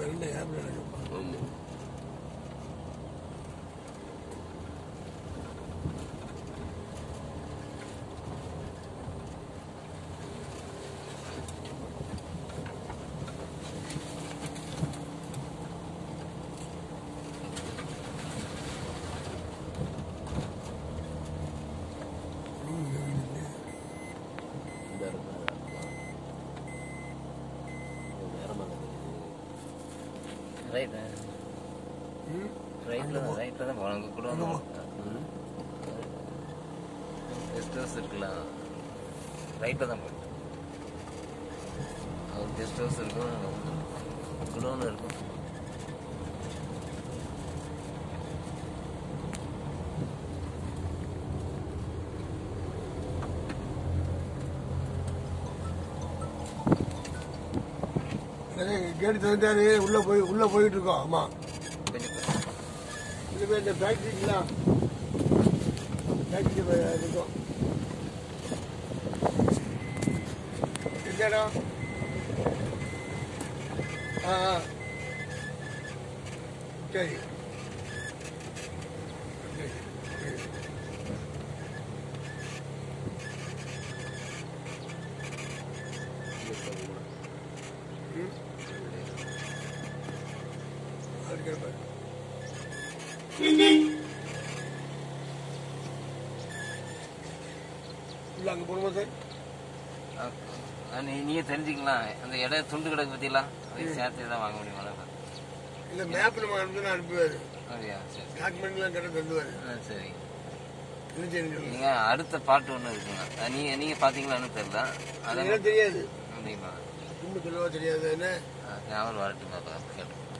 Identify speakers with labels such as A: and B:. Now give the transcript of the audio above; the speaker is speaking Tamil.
A: நல்ல ஏப் நடக்குப்பா
B: ஆமா இந்த இடத்துல நேரமாக ரைட்
A: ம்
B: ரைட்ல தான் ரைட்ல தான் போகணும் அங்கே கூட வந்து கெஸ்ட் ஹவுஸ் இருக்குல்ல ரைட்ல தான் போயிட்டு அவர் கெஸ்ட் ஹவுஸ் இருக்கும் குடோன் இருக்கும்
A: சரி கேட்டு தந்துட்டாரு உள்ள போய் உள்ள போயிட்டு இருக்கோம் ஆமா
B: கொஞ்சம்
A: இது போய் இந்த ஃபேக்டரிங்களா ஃபேக்டரி இருக்கும் எந்த இடம் ஆ ஆ சரி சரி, சரி. ம் அதுக்கு பாரு இல்லை அங்கே போகணுமா சார்
B: ஆ, நீ நீயே தெரிஞ்சுக்கலாம் அந்த இடம் துண்டு கிடக்கு பற்றிலாம் அதையும் சேர்த்து தான் வாங்க முடியுமா
A: இல்லை மேப் நம்ம அனுப்பி அனுப்புவார்
B: அப்படியா சரி சரி.
A: டாக்குமெண்ட்லாம் கரெக்டாக தந்துவார்
B: ஆ சரி
A: இது தெரிஞ்சு
B: நீங்க அடுத்த பாட்டு ஒன்று இருக்குங்க அது நீங்க நீங்க பாத்தீங்களான்னு தெரியல அதான்
A: எனக்கு தெரியாது
B: அப்படிங்களா
A: ரொம்ப சொல்லவா தெரியாது என்ன
B: ஞாபகம் வரட்டுமா கேட்டு